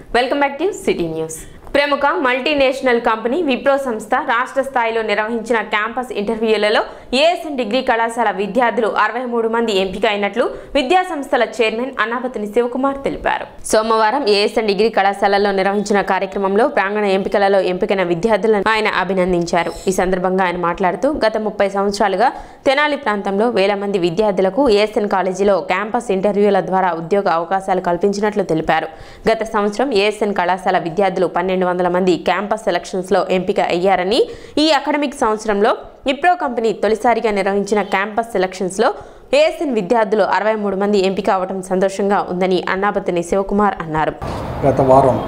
welcome back to city news ప్రముఖ multinational company Wipro సంస్థ రాష్ట్ర స్థాయిలో నిర్వహించిన క్యాంపస్ ఇంటర్వ్యూలలో ఏఎస్ఎన్ డిగ్రీ కళాశాల విద్యార్థులు అరవై మూడు మంది ఎంపిక అయినట్లు విద్యా సంస్థల చైర్మన్ అన్నాపతిని శివకుమార్ తెలిపారు సోమవారం ఏఎస్ఎన్ డిగ్రీ కళాశాలలో నిర్వహించిన కార్యక్రమంలో ప్రాంగణ ఎంపికలలో ఎంపికైన విద్యార్థులను ఆయన అభినందించారు ఈ సందర్భంగా ఆయన మాట్లాడుతూ గత ముప్పై సంవత్సరాలుగా తెనాలి ప్రాంతంలో వేల మంది విద్యార్థులకు ఏఎస్ఎన్ కాలేజీలో క్యాంపస్ ఇంటర్వ్యూల ద్వారా ఉద్యోగ అవకాశాలు కల్పించినట్లు తెలిపారు గత సంవత్సరం ఏఎస్ఎన్ కళాశాల విద్యార్థులు పన్నెండు వందల మంది క్యాంపస్ సెలక్షన్స్లో ఎంపిక అయ్యారని ఈ అకాడమిక్ సంవత్సరంలో ఇప్రో కంపెనీ తొలిసారిగా నిర్వహించిన క్యాంపస్ సెలక్షన్స్లో ఏఎస్ఎన్ విద్యార్థులు అరవై మూడు మంది ఎంపిక అవడం సంతోషంగా ఉందని అన్నాపతిని శివకుమార్ అన్నారు గత వారం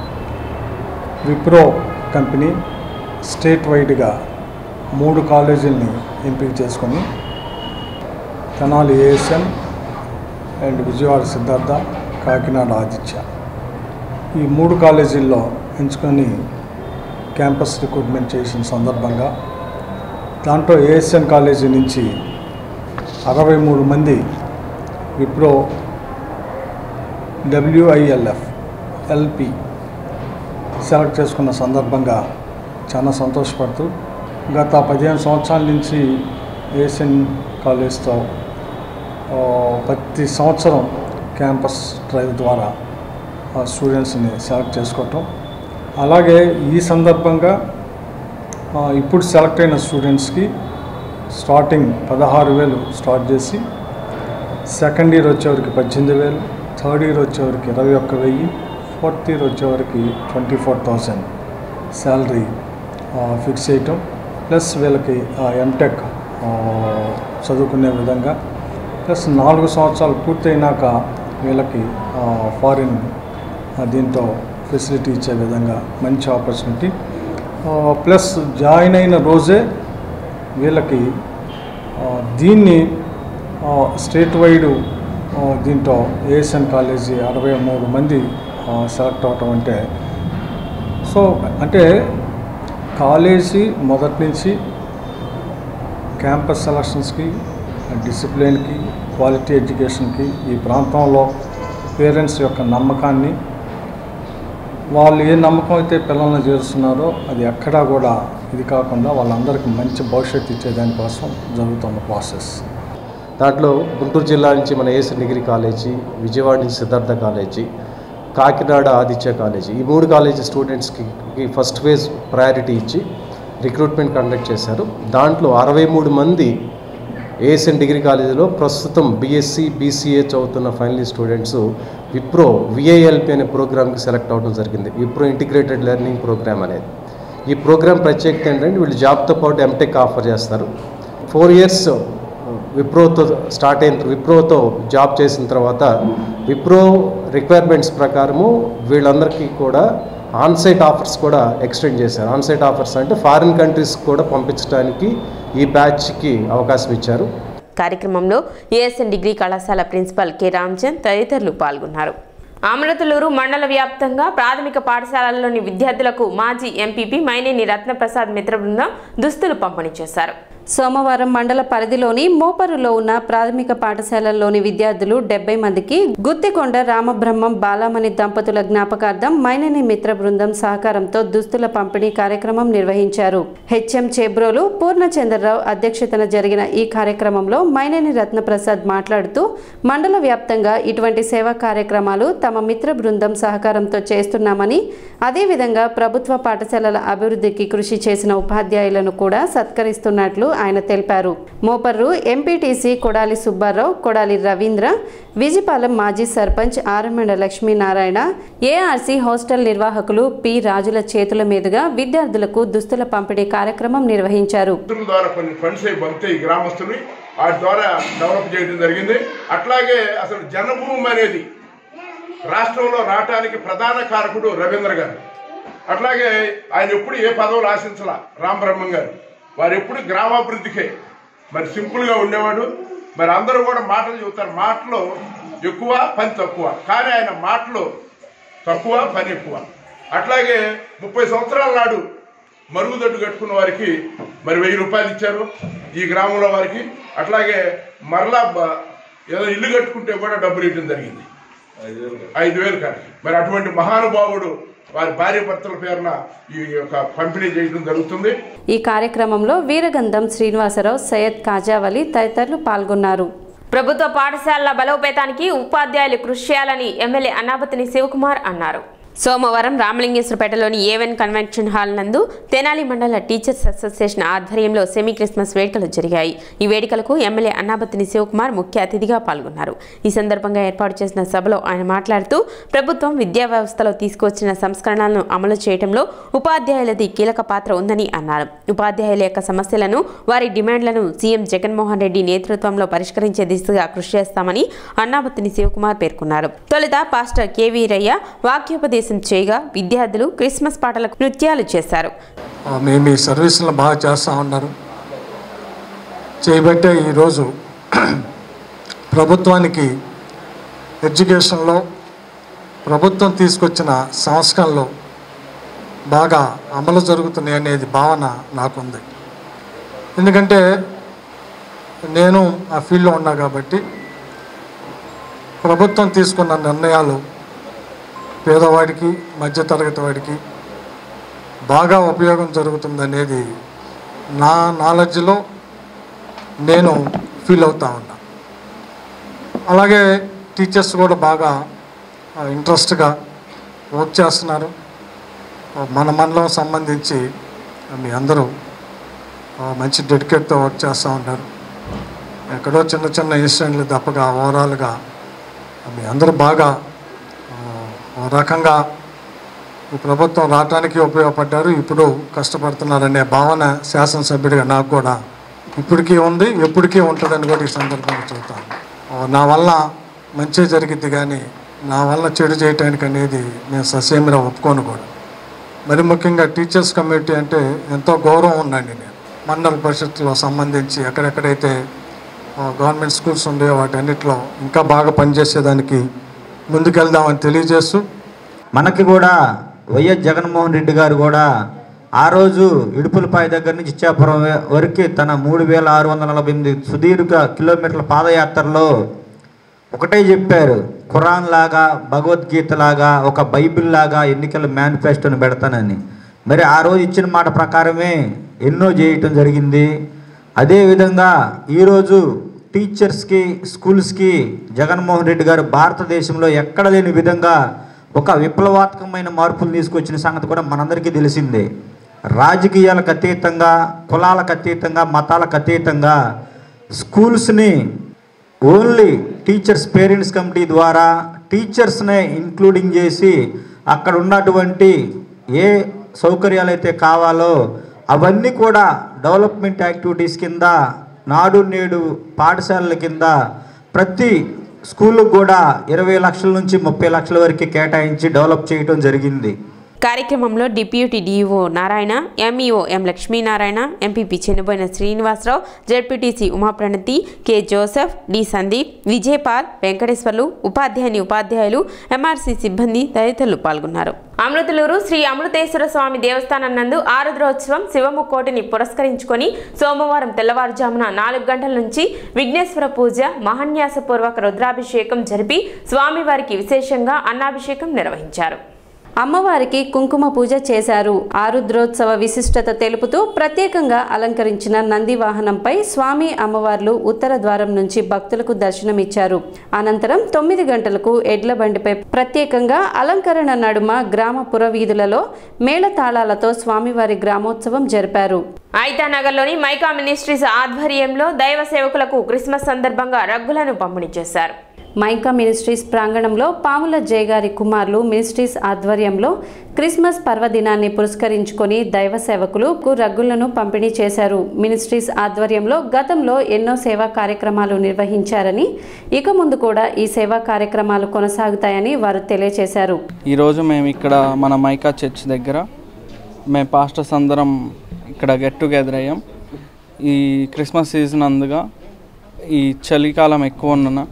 విప్రో కంపెనీ స్టేట్ వైడ్గా మూడు కాలేజీలని ఎంపిక చేసుకొని తెనాలి ఏఎస్ఎన్ అండ్ విజయవాడ సిద్ధార్థ కాకినాడ ఆదిత్య ఈ మూడు కాలేజీల్లో ఎంచుకొని క్యాంపస్ రిక్రూట్మెంట్ చేసిన సందర్భంగా దాంట్లో ఏఎస్ఎన్ కాలేజీ నుంచి అరవై మూడు మంది విప్రో డబ్ల్యూఐఎల్ఎఫ్ ఎల్పి సెలెక్ట్ చేసుకున్న సందర్భంగా చాలా సంతోషపడుతూ గత పదిహేను సంవత్సరాల నుంచి ఏషియన్ కాలేజ్తో ఆ, ప్రతి సంవత్సరం క్యాంపస్ డ్రైవ్ ద్వారా ఆ స్టూడెంట్స్ని సెలెక్ట్ చేసుకోవటం అలాగే ఈ సందర్భంగా ఆ, ఇప్పుడు సెలెక్ట్ అయిన స్టూడెంట్స్కి స్టార్టింగ్ పదహారు వేలు స్టార్ట్ చేసి సెకండ్ ఇయర్ వచ్చేవరకు పద్దెనిమిది వేలు థర్డ్ ఇయర్ వచ్చేవరకు ఇరవై ఒక్క వెయ్యి ఫోర్త్ ఇయర్ వచ్చేవరకు twenty four thousand salary fix చేయటం ప్లస్ వీళ్ళకి ఎంటెక్ చదువుకునే విధంగా ప్లస్ నాలుగు సంవత్సరాలు పూర్తయినాక వీళ్ళకి ఫారిన్ దీంతో ఫెసిలిటీ ఇచ్చే విధంగా మంచి ఆపర్చునిటీ ప్లస్ జాయిన్ అయిన రోజే వీళ్ళకి ఆ, దీన్ని ఆ, స్టేట్ వైడ్ ఆ, దీంట్లో ఏఎస్ఎన్ కాలేజీ అరవై మూడు మంది ఆ, సెలెక్ట్ అవటం అంటే సో అంటే కాలేజీ మొదటి నుంచి క్యాంపస్ సెలక్షన్స్కి డిసిప్లిన్కి క్వాలిటీ ఎడ్యుకేషన్కి ఈ ప్రాంతంలో పేరెంట్స్ యొక్క నమ్మకాన్ని వాళ్ళు ఏ నమ్మకం అయితే పిల్లల్ని చేస్తున్నారో అది ఎక్కడా కూడా ఇది కాకుండా వాళ్ళందరికీ మంచి భవిష్యత్తు ఇచ్చేదానికోసం జరుగుతున్న ప్రాసెస్ దాంట్లో గుంటూరు జిల్లా నుంచి మన ఏఎస్ డిగ్రీ కాలేజీ విజయవాడ నుంచి సిద్ధార్థ కాలేజీ కాకినాడ ఆదిత్య కాలేజీ ఈ మూడు కాలేజీ స్టూడెంట్స్కి కి ఫస్ట్ ఫేజ్ ప్రయారిటీ ఇచ్చి రిక్రూట్మెంట్ కండక్ట్ చేశారు దాంట్లో అరవై మూడు మంది ఏఎస్ఎన్ డిగ్రీ కాలేజీలో ప్రస్తుతం బీఎస్సీ బీసీఏ చదువుతున్న ఫైనల్ స్టూడెంట్స్ విప్రో విఐఎల్పి అనే ప్రోగ్రామ్కి సెలెక్ట్ అవ్వడం జరిగింది విప్రో ఇంటిగ్రేటెడ్ లెర్నింగ్ ప్రోగ్రామ్ అనేది ఈ ప్రోగ్రామ్ ప్రత్యేకత ఏంటంటే వీళ్ళు జాబ్తో పాటు ఎంటెక్ ఆఫర్ చేస్తారు ఫోర్ ఇయర్స్ విప్రోతో స్టార్ట్ అయిన విప్రోతో జాబ్ చేసిన తర్వాత విప్రో రిక్వైర్మెంట్స్ ప్రకారము వీళ్ళందరికీ కూడా ఆన్సైట్ ఆఫర్స్ కూడా ఎక్స్టెండ్ చేశారు ఆన్సైట్ ఆఫర్స్ అంటే ఫారిన్ కంట్రీస్ కూడా పంపించడానికి ఈ బ్యాచ్కి అవకాశం ఇచ్చారు కార్యక్రమంలో ఏఎస్ఎన్ డిగ్రీ కళాశాల ప్రిన్సిపల్ కె రామ్చంద్ తదితరులు పాల్గొన్నారు అమృతలూరు మండల వ్యాప్తంగా ప్రాథమిక పాఠశాలల్లోని విద్యార్థులకు మాజీ ఎంపీపీ మైనేని రత్నప్రసాద్ మిత్ర బృందం దుస్తులు పంపిణీ చేశారు సోమవారం మండల పరిధిలోని మోపరులో ఉన్న ప్రాథమిక పాఠశాలల్లోని విద్యార్థులు డెబ్బై మందికి గుత్తికొండ రామబ్రహ్మం బాలామణి దంపతుల జ్ఞాపకార్థం మైనని మిత్ర బృందం సహకారంతో దుస్తుల పంపిణీ కార్యక్రమం నిర్వహించారు హెచ్ఎం చేబ్రోలు పూర్ణచంద్రరావు అధ్యక్షతన జరిగిన ఈ కార్యక్రమంలో మైనని రత్నప్రసాద్ మాట్లాడుతూ మండల వ్యాప్తంగా ఇటువంటి సేవా కార్యక్రమాలు తమ మిత్ర బృందం సహకారంతో చేస్తున్నామని అదేవిధంగా ప్రభుత్వ పాఠశాలల అభివృద్ధికి కృషి చేసిన ఉపాధ్యాయులను కూడా సత్కరిస్తున్నట్లు ఆయన తెలిపారు మోపర్రు ఎంపీటీసీ కొడాలి సుబ్బారావు కొడాలి రవీంద్ర విజిపాలెం మాజీ సర్పంచ్ ఆరమండ లక్ష్మీనారాయణ ఏఆర్సీ హాస్టల్ నిర్వాహకులు పి రాజుల చేతుల మీదుగా విద్యార్థులకు దుస్తుల పంపిణీ కార్యక్రమం నిర్వహించారు ప్రభుత్వం ద్వారా కొన్ని ఫండ్స్ అవి పంపుతాయి ఈ గ్రామస్తులు వాటి ద్వారా డెవలప్ చేయడం జరిగింది అట్లాగే అసలు జనభూమి అనేది రాష్ట్రంలో రావటానికి ప్రధాన కారకుడు రవీంద్ర గారు అట్లాగే ఆయన ఎప్పుడు ఏ పదవులు ఆశించాల రామబ్రహ్మం గారు వారు ఎప్పుడు గ్రామాభివృద్ధికే మరి సింపుల్గా ఉండేవాడు మరి అందరూ కూడా మాటలు చెబుతారు మాటలు ఎక్కువ పని తక్కువ కానీ ఆయన మాటలు తక్కువ పని ఎక్కువ అట్లాగే ముప్పై సంవత్సరాల నాడు మరుగుదొడ్డు కట్టుకున్న వారికి మరి వెయ్యి రూపాయలు ఇచ్చారు ఈ గ్రామంలో వారికి అట్లాగే మరలా బ- ఏదో ఇల్లు కట్టుకుంటే కూడా డబ్బులు ఇవ్వడం జరిగింది ఐదు వేలు కాదు మరి అటువంటి మహానుభావుడు వారి భార్య భర్తల పేరున ఈ యొక్క పంపిణీ చేయడం జరుగుతుంది ఈ కార్యక్రమంలో వీరగంధం శ్రీనివాసరావు సయ్యద్ కాజావలి తదితరులు పాల్గొన్నారు ప్రభుత్వ పాఠశాలల బలోపేతానికి ఉపాధ్యాయులు కృషి చేయాలని ఎమ్మెల్యే అన్నాపతిని శివకుమార్ అన్నారు సోమవారం రామలింగేశ్వరపేటలోని ఏవెన్ కన్వెన్షన్ హాల్ నందు తెనాలి మండల టీచర్స్ అసోసియేషన్ ఆధ్వర్యంలో సెమీ క్రిస్మస్ వేడుకలు జరిగాయి ఈ వేడుకలకు ఎమ్మెల్యే అన్నాబత్తిని శివకుమార్ ముఖ్య అతిథిగా పాల్గొన్నారు ఈ సందర్భంగా ఏర్పాటు చేసిన సభలో ఆయన మాట్లాడుతూ ప్రభుత్వం విద్యా వ్యవస్థలో తీసుకువచ్చిన సంస్కరణలను అమలు చేయడంలో ఉపాధ్యాయులది కీలక పాత్ర ఉందని అన్నారు ఉపాధ్యాయుల యొక్క సమస్యలను వారి డిమాండ్లను సీఎం జగన్మోహన్ రెడ్డి నేతృత్వంలో పరిష్కరించే దిశగా కృషి చేస్తామని అన్నాబత్తిని శివకుమార్ పేర్కొన్నారు తొలుత పాస్టర్ కె వీరయ్య వాక్యోపదేశం చేయగా విద్యార్థులు క్రిస్మస్ పాటలకు నృత్యాలు చేశారు ఆ, మేము ఈ సర్వీసులను బాగా చేస్తూ ఉన్నారు చేయబట్టే ఈరోజు ప్రభుత్వానికి ఎడ్యుకేషన్లో ప్రభుత్వం తీసుకొచ్చిన సంస్కరణలు బాగా అమలు జరుగుతున్నాయి అనేది భావన నాకుంది ఎందుకంటే నేను ఆ ఫీల్డ్లో ఉన్నా కాబట్టి ప్రభుత్వం తీసుకున్న నిర్ణయాలు పేదవాడికి మధ్యతరగతి వాడికి బాగా ఉపయోగం జరుగుతుందనేది నా నాలెడ్జ్లో నేను ఫీల్ అవుతా ఉన్నా అలాగే టీచర్స్ కూడా బాగా ఇంట్రెస్ట్గా వర్క్ చేస్తున్నారు మన మండలం సంబంధించి మీ అందరూ ఆ, మంచి డెడికేట్తో వర్క్ చేస్తూ ఉంటారు ఎక్కడో చిన్న చిన్న ఇన్సిడెంట్లు తప్పగా ఓవరాల్గా మీ అందరూ బాగా ఆ, ఓ రకంగా ఈ ప్రభుత్వం రావడానికి ఉపయోగపడ్డారు ఇప్పుడు కష్టపడుతున్నారనే భావన శాసనసభ్యుడిగా నాకు కూడా ఇప్పటికీ ఉంది ఎప్పటికీ ఉంటుందని కూడా ఈ సందర్భంగా చెబుతాను ఆ, నా వల్ల మంచి జరిగిద్ది కానీ నా వల్ల చెడు చేయటానికి అనేది నేను ససేమిరా ఒప్పుకోను కూడా మరి ముఖ్యంగా టీచర్స్ కమ్యూనిటీ అంటే ఎంతో గౌరవం ఉందండి నేను మండల పరిషత్లో సంబంధించి ఎక్కడెక్కడైతే ఆ, గవర్నమెంట్ స్కూల్స్ ఉన్నాయో వాటన్నిటిలో ఇంకా బాగా పనిచేసేదానికి ముందుకెళ్దామని తెలియజేస్తూ మనకి కూడా వైఎస్ జగన్మోహన్ రెడ్డి గారు కూడా ఆ రోజు ఇడుపులపాయ దగ్గర నుంచి ఇచ్చాపురం వే- వరకు తన మూడు వేల ఆరు వందల నలభై ఎనిమిది సుదీర్ఘ కిలోమీటర్ల పాదయాత్రలో ఒకటే చెప్పారు ఖురాన్ లాగా భగవద్గీత లాగా ఒక బైబిల్ లాగా ఎన్నికల మేనిఫెస్టోని పెడతానని మరి ఆ రోజు ఇచ్చిన మాట ప్రకారమే ఎన్నో చేయటం జరిగింది అదేవిధంగా ఈరోజు టీచర్స్కి స్కూల్స్కి జగన్మోహన్ రెడ్డి గారు భారతదేశంలో ఎక్కడ లేని విధంగా ఒక విప్లవాత్మకమైన మార్పులు తీసుకొచ్చిన సంగతి కూడా మనందరికీ తెలిసిందే రాజకీయాలకు అతీతంగా కులాలకు అతీతంగా మతాలకు అతీతంగా స్కూల్స్ని ఓన్లీ టీచర్స్ పేరెంట్స్ కమిటీ ద్వారా టీచర్స్నే ఇంక్లూడింగ్ చేసి అక్కడ ఉన్నటువంటి ఏ సౌకర్యాలు అయితే కావాలో అవన్నీ కూడా డెవలప్మెంట్ యాక్టివిటీస్ కింద నాడు నేడు పాఠశాలల కింద ప్రతి స్కూళ్ళకు కూడా ఇరవై లక్షల నుంచి ముప్పై లక్షల వరకు కేటాయించి డెవలప్ చేయడం జరిగింది కార్యక్రమంలో deputy DEO Narayana MEO M Lakshminarayana MPP Chennaboina Srinivasarao ZPTC Umapranathi K Joseph D Sandeep Vijaypal Venkateswarlu ఉపాధ్యాయుని ఉపాధ్యాయులు ఎంఆర్సీ సిబ్బంది తదితరులు పాల్గొన్నారు అమృతలూరు శ్రీ అమృతేశ్వర స్వామి దేవస్థానం నందు ఆరుద్రోత్సవం శివముక్కోటిని పురస్కరించుకొని సోమవారం తెల్లవారుజామున నాలుగు గంటల నుంచి విఘ్నేశ్వర పూజ మహాన్యాసపూర్వక రుద్రాభిషేకం జరిపి స్వామివారికి విశేషంగా అన్నాభిషేకం నిర్వహించారు అమ్మవారికి కుంకుమ పూజ చేశారు ఆరుద్రోత్సవ విశిష్టత తెలుపుతూ ప్రత్యేకంగా అలంకరించిన నంది వాహనంపై స్వామి అమ్మవార్లు ఉత్తర ద్వారం నుంచి భక్తులకు దర్శనమిచ్చారు అనంతరం తొమ్మిది గంటలకు ఎడ్ల బండిపై ప్రత్యేకంగా అలంకరణ నడుమ గ్రామ పురవీధులలో మేళతాళాలతో స్వామివారి గ్రామోత్సవం జరిపారు ఐతానగర్లోని మైకా మినిస్ట్రీస్ ఆధ్వర్యంలో దైవ సేవకులకు క్రిస్మస్ సందర్భంగా రగ్గులను పంపిణీ చేశారు మైకా మినిస్ట్రీస్ ప్రాంగణంలో పాముల జయగారి కుమార్లు మినిస్ట్రీస్ ఆధ్వర్యంలో క్రిస్మస్ పర్వదినాన్ని పురస్కరించుకొని దైవ సేవకులు రగ్గులను పంపిణీ చేశారు మినిస్ట్రీస్ ఆధ్వర్యంలో గతంలో ఎన్నో సేవా కార్యక్రమాలు నిర్వహించారని ఇక ముందు కూడా ఈ సేవా కార్యక్రమాలు కొనసాగుతాయని వారు తెలియజేశారు ఈరోజు మేము ఇక్కడ మన మైకా చర్చ్ దగ్గర మేము పాస్టర్స్ అందరం ఇక్కడ గెట్ టుగెదర్ అయ్యాం ఈ క్రిస్మస్ సీజన్ అందుగా ఈ చలికాలం ఎక్కువ ఉన్నన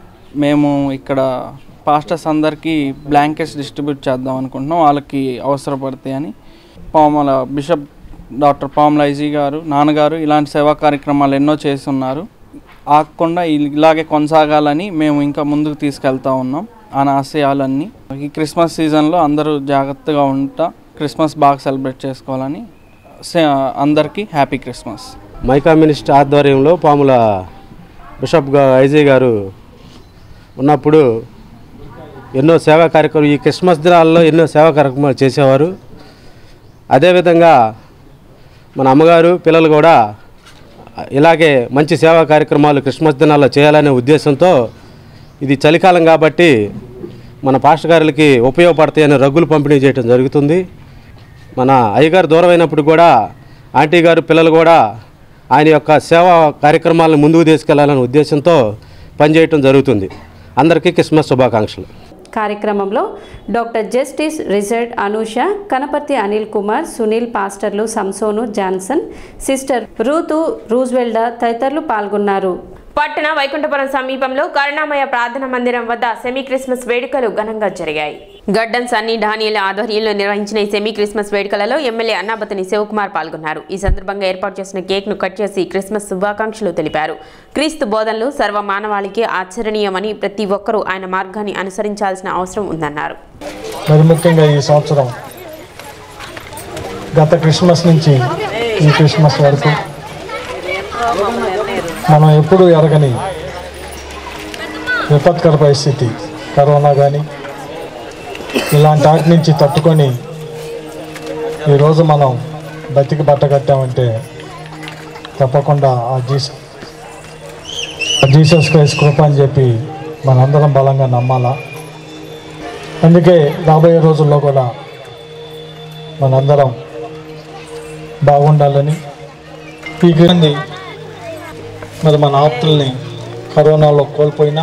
మేము ఇక్కడ పాస్టర్స్ అందరికీ బ్లాంకెట్స్ డిస్ట్రిబ్యూట్ చేద్దాం అనుకుంటున్నాం వాళ్ళకి అవసరపడతాయని Pamula bishop doctor Pamula IG గారు నాన్నగారు ఇలాంటి సేవా కార్యక్రమాలు ఎన్నో చేస్తున్నారు ఆగకుండా ఇలాగే కొనసాగాలని మేము ఇంకా ముందుకు తీసుకెళ్తా ఉన్నాం ఆయన ఆశయాలన్నీ ఈ క్రిస్మస్ సీజన్లో అందరూ జాగ్రత్తగా ఉంటా క్రిస్మస్ బాగా సెలబ్రేట్ చేసుకోవాలని సే- అందరికీ హ్యాపీ క్రిస్మస్ మైకా మినిస్టర్ ఆధ్వర్యంలో పాముల బిషప్ గా ఐజీ గారు ఉన్నప్పుడు ఎన్నో సేవా కార్యక్రమాలు ఈ క్రిస్మస్ దినాల్లో ఎన్నో సేవా కార్యక్రమాలు చేసేవారు అదేవిధంగా మన అమ్మగారు పిల్లలు కూడా ఇలాగే మంచి సేవా కార్యక్రమాలు క్రిస్మస్ దినాల్లో చేయాలనే ఉద్దేశంతో ఇది చలికాలం కాబట్టి మన పాస్టర్ గారులకి ఉపయోగపడతాయని రగ్గులు పంపిణీ చేయడం జరుగుతుంది మన అయ్యగారు దూరం అయినప్పుడు కూడా ఆంటీ గారు పిల్లలు కూడా ఆయన యొక్క సేవా కార్యక్రమాలను ముందుకు తీసుకెళ్లాలనే ఉద్దేశంతో పనిచేయటం జరుగుతుంది అందరికీ క్రిస్మస్ శుభాకాంక్షలు కార్యక్రమంలో doctor justice Richard Anusha Kanaparthi Anil Kumar Sunil పాస్టర్లు సంసోను జాన్సన్ సిస్టర్ రూతు రూజ్వెల్డా తదితరులు పాల్గొన్నారు పట్టణ వైకుంఠపురం సమీపంలో కరుణామయ ప్రార్థన మందిరం వద్ద సెమీ క్రిస్మస్ వేడుకలు ఘనంగా జరిగాయి గడ్డన్ సన్నీ డానియల్ ఆధ్వర్యంలో నిర్వహించిన ఈ సెమీ క్రిస్మస్ వేడుకలలో ఎమ్మెల్యే అన్నాబతిని శివకుమార్ పాల్గొన్నారు ఈ సందర్భంగా ఏర్పాటు చేసిన కేక్ ను కట్ చేసి క్రిస్మస్ శుభాకాంక్షలు తెలిపారు క్రీస్తు బోధనలు సర్వ మానవాళికి ఆచరణీయమని ప్రతి ఒక్కరూ ఆయన మార్గాన్ని అనుసరించాల్సిన అవసరం ఉందన్నారు మరి ముఖ్యంగా ఈ సంవత్సరం గత క్రిస్మస్ నుంచి ఈ క్రిస్మస్ వరకు మనం ఎప్పుడూ ఎరగని విపత్కర పరిస్థితి కరోనా కానీ ఇలాంటి వాటి నుంచి తట్టుకొని ఈరోజు మనం బతికి బట్ట కట్టామంటే తప్పకుండా ఆ జీసస్ ఆ జీసస్ క్రైస్ట్ కృప అని చెప్పి మనందరం బలంగా నమ్మాలా అందుకే రాబోయే రోజుల్లో కూడా మనందరం బాగుండాలని ఈ గ్రంథి మరి మన ఆప్తుల్ని కరోనాలో కోల్పోయినా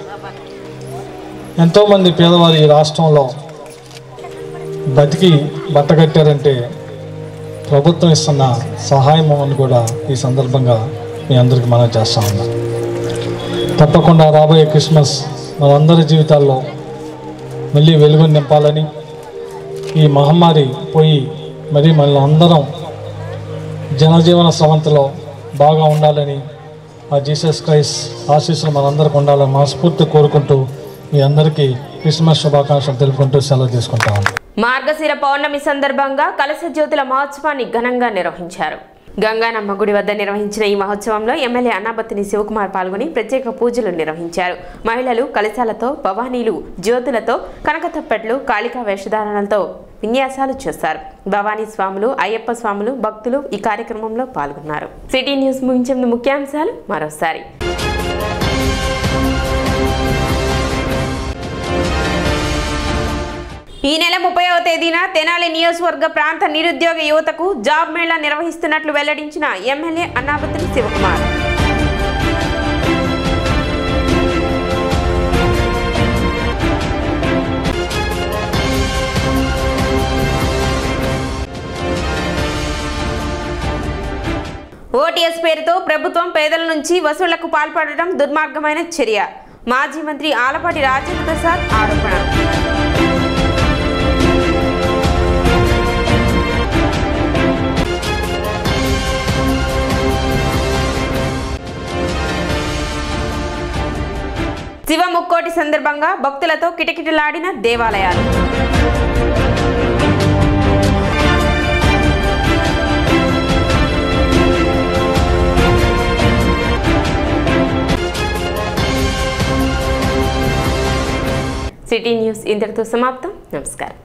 ఎంతోమంది పేదవారు ఈ రాష్ట్రంలో బతికి బట్టగట్టారంటే ప్రభుత్వం ఇస్తున్న సహాయం అని కూడా ఈ సందర్భంగా మీ అందరికీ మనం చేస్తా ఉన్నాం తప్పకుండా రాబోయే క్రిస్మస్ మనందరి జీవితాల్లో మళ్ళీ వెలుగు నింపాలని ఈ మహమ్మారి పోయి మరి మన అందరం జనజీవన స్రవంతిలో బాగా ఉండాలని ఆ జీసస్ క్రైస్ట్ ఆశీస్సులు మనందరికి ఉండాలని మనస్ఫూర్తి కోరుకుంటూ మీ అందరికీ క్రిస్మస్ శుభాకాంక్షలు తెలుపుకుంటూ సెలవు తీసుకుంటాను మార్గశిర పౌర్ణమి సందర్భంగా కలశ జ్యోతుల మహోత్సవాన్ని ఘనంగా నిర్వహించారు గంగానమ్మ గుడి వద్ద నిర్వహించిన ఈ మహోత్సవంలో ఎమ్మెల్యే అన్నాబత్తిని శివకుమార్ పాల్గొని ప్రత్యేక పూజలు నిర్వహించారు మహిళలు కలశాలతో భవానీలు జ్యోతులతో కనకతప్పెట్లు కాళికా వేషధారణలతో విన్యాసాలు చేశారు భవానీ స్వాములు అయ్యప్ప స్వాములు భక్తులు ఈ కార్యక్రమంలో పాల్గొన్నారు సిటీ న్యూస్ ముగించే ముందు ముఖ్యాంశాలు మరోసారి ఈ నెల ముప్పైవ తేదీన తెనాలి నియోజకవర్గ ప్రాంత నిరుద్యోగ యువతకు జాబ్ మేళా నిర్వహిస్తున్నట్లు వెల్లడించిన ఎమ్మెల్యే అన్నాబత్రి శివకుమార్ ఓటీఎస్ పేరుతో ప్రభుత్వం పేదల నుంచి వసూళ్లకు పాల్పడడం దుర్మార్గమైన చర్య మాజీ మంత్రి ఆలపాటి రాజేంద్ర ప్రసాద్ ఆరోపణ శివ ముక్కోటి సందర్భంగా భక్తులతో కిటకిటలాడిన దేవాలయాలు సిటీ న్యూస్ ఇంతటితో సమాప్తం నమస్కారం